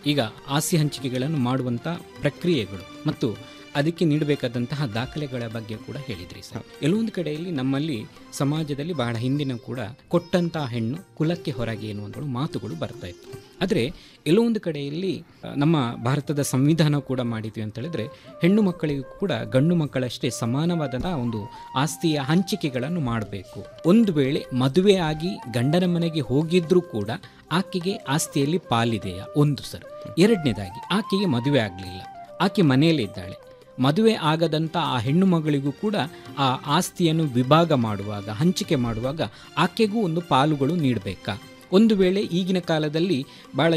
ಈಗ ಆಸ್ತಿ ಹಂಚಿಕೆಗಳನ್ನು ಮಾಡುವಂಥ ಪ್ರಕ್ರಿಯೆಗಳು ಮತ್ತು ಅದಕ್ಕೆ ನೀಡಬೇಕಾದಂತಹ ದಾಖಲೆಗಳ ಬಗ್ಗೆ ಕೂಡ ಹೇಳಿದ್ರಿ ಸರ್ ಕೆಲವೊಂದು ಕಡೆಯಲ್ಲಿ ನಮ್ಮಲ್ಲಿ ಸಮಾಜದಲ್ಲಿ ಬಹಳ ಹಿಂದಿನ ಕೂಡ ಕೊಟ್ಟಂತಹ ಹೆಣ್ಣು ಕುಲಕ್ಕೆ ಹೊರಗೆ ಎನ್ನುವಂಥ ಮಾತುಗಳು ಬರ್ತಾ ಇತ್ತು ಆದರೆ ಕೆಲವೊಂದು ಕಡೆಯಲ್ಲಿ ಆ, ನಮ್ಮ ಭಾರತದ ಸಂವಿಧಾನ ಕೂಡ ಮಾಡಿದ್ವಿ ಅಂತ ಹೇಳಿದ್ರೆ ಹೆಣ್ಣು ಮಕ್ಕಳಿಗೂ ಕೂಡ ಗಂಡು ಮಕ್ಕಳಷ್ಟೇ ಸಮಾನವಾದಂತಹ ಒಂದು ಆಸ್ತಿಯ ಹಂಚಿಕೆಗಳನ್ನು ಮಾಡಬೇಕು ಒಂದು ವೇಳೆ ಮದುವೆ ಆಗಿ ಗಂಡನ ಮನೆಗೆ ಹೋಗಿದ್ರೂ ಕೂಡ ಆಕೆಗೆ ಆಸ್ತಿಯಲ್ಲಿ ಪಾಲಿದೆಯಾ ಒಂದು ಸರ್ ಎರಡನೇದಾಗಿ ಆಕೆಗೆ ಮದುವೆ ಆಗಲಿಲ್ಲ ಆಕೆ ಮನೆಯಲ್ಲೇ ಇದ್ದಾಳೆ ಮದುವೆ ಆಗದಂಥ ಆ ಹೆಣ್ಣು ಮಗಳಿಗೂ ಕೂಡ ಆ ಆಸ್ತಿಯನ್ನು ವಿಭಾಗ ಮಾಡುವಾಗ ಹಂಚಿಕೆ ಮಾಡುವಾಗ ಆಕೆಗೂ ಒಂದು ಪಾಲುಗಳು ನೀಡಬೇಕಾ ಒಂದು ವೇಳೆ ಈಗಿನ ಕಾಲದಲ್ಲಿ ಬಹಳ